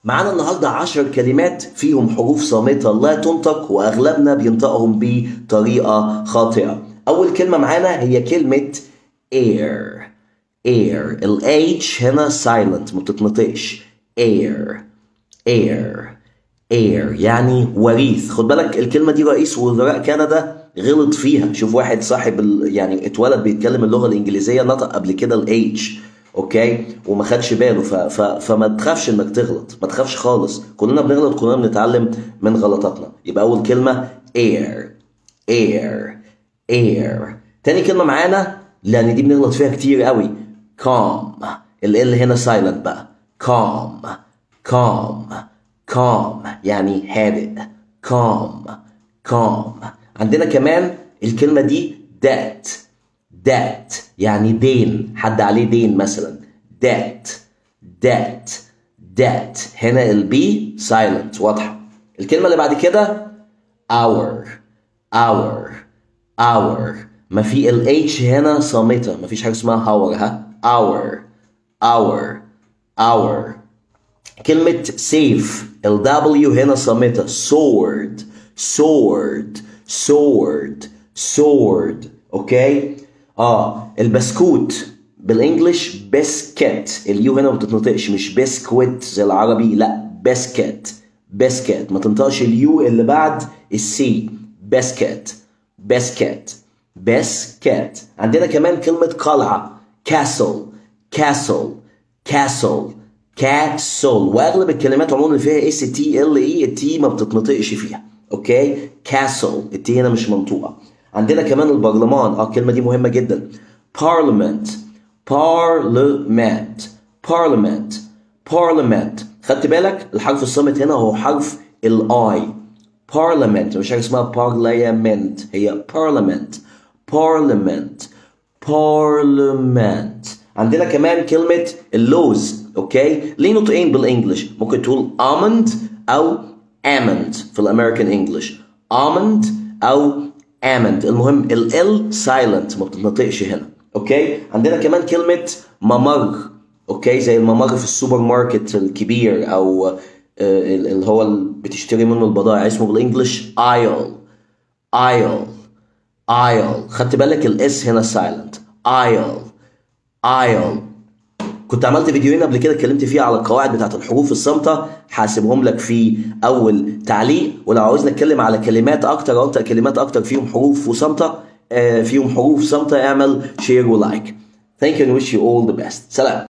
معانا النهارده 10 كلمات فيهم حروف صامتة لا تنطق وأغلبنا بينطقهم بطريقة خاطئة. أول كلمة معانا هي كلمة air. air. ال H هنا silent ما بتتنطقش. air. air. air يعني وريث. خد بالك الكلمة دي رئيس وزراء كندا غلط فيها. شوف واحد صاحب ال... يعني اتولد بيتكلم اللغة الإنجليزية نطق قبل كده ال H. اوكي وما خدش باله ف... ف... فما تخافش انك تغلط ما تخافش خالص كلنا بنغلط كلنا بنتعلم من غلطاتنا يبقى اول كلمه air air air تاني كلمه معانا لان دي بنغلط فيها كتير قوي calm ال ال هنا silent بقى calm calm calm يعني هادئ calm calm عندنا كمان الكلمه دي debt debt يعني دين حد عليه دين مثلا debt debt debt هنا البي silent واضحة الكلمة اللي بعد كده our our our ما في ال H هنا صامتة ما فيش حاجة اسمها our ها our our our كلمة safe ال W هنا صامتة sword sword sword sword اوكي اه البسكوت بالانجلش بسكت اليو هنا ما بتتنطقش مش بسكويت زي العربي لا بسكت بسكت ما تنطقش اليو اللي بعد السي بسكت بسكت بسكت عندنا كمان كلمة قلعة كاسل كاسل كاسل كاسل واغلب الكلمات عموما اللي فيها اس تي ال اي التي ما بتتنطقش فيها اوكي كاسل التي هنا مش منطوقه عندنا كمان البرلمان اه الكلمه دي مهمه جدا parliament parliament parliament parliament خدت بالك الحرف الصامت هنا هو حرف الاي parliament مش حاجه اسمها parliament هي parliament parliament parliament عندنا كمان كلمة اللوز اوكي ليه نطقين بالانجلش ممكن تقول almond او almond في الامريكان انجلش almond او amend المهم ال L silent ما بتتنطقش هنا اوكي عندنا كمان كلمة ممر اوكي زي الممر في السوبر ماركت الكبير او آه، اللي هو اللي بتشتري منه البضائع اسمه بالانجلش aisle aisle aisle خدت بالك الاس هنا silent aisle aisle كنت عملت فيديوهين قبل كده اتكلمت فيها على القواعد بتاعت الحروف الصامتة هسيبهم لك في أول تعليق ولو عاوزنا نتكلم على كلمات أكتر أو أنت كلمات أكتر فيهم حروف وصامتة آه، فيهم حروف صامتة اعمل شير ولايك Thank you and wish you all the best سلام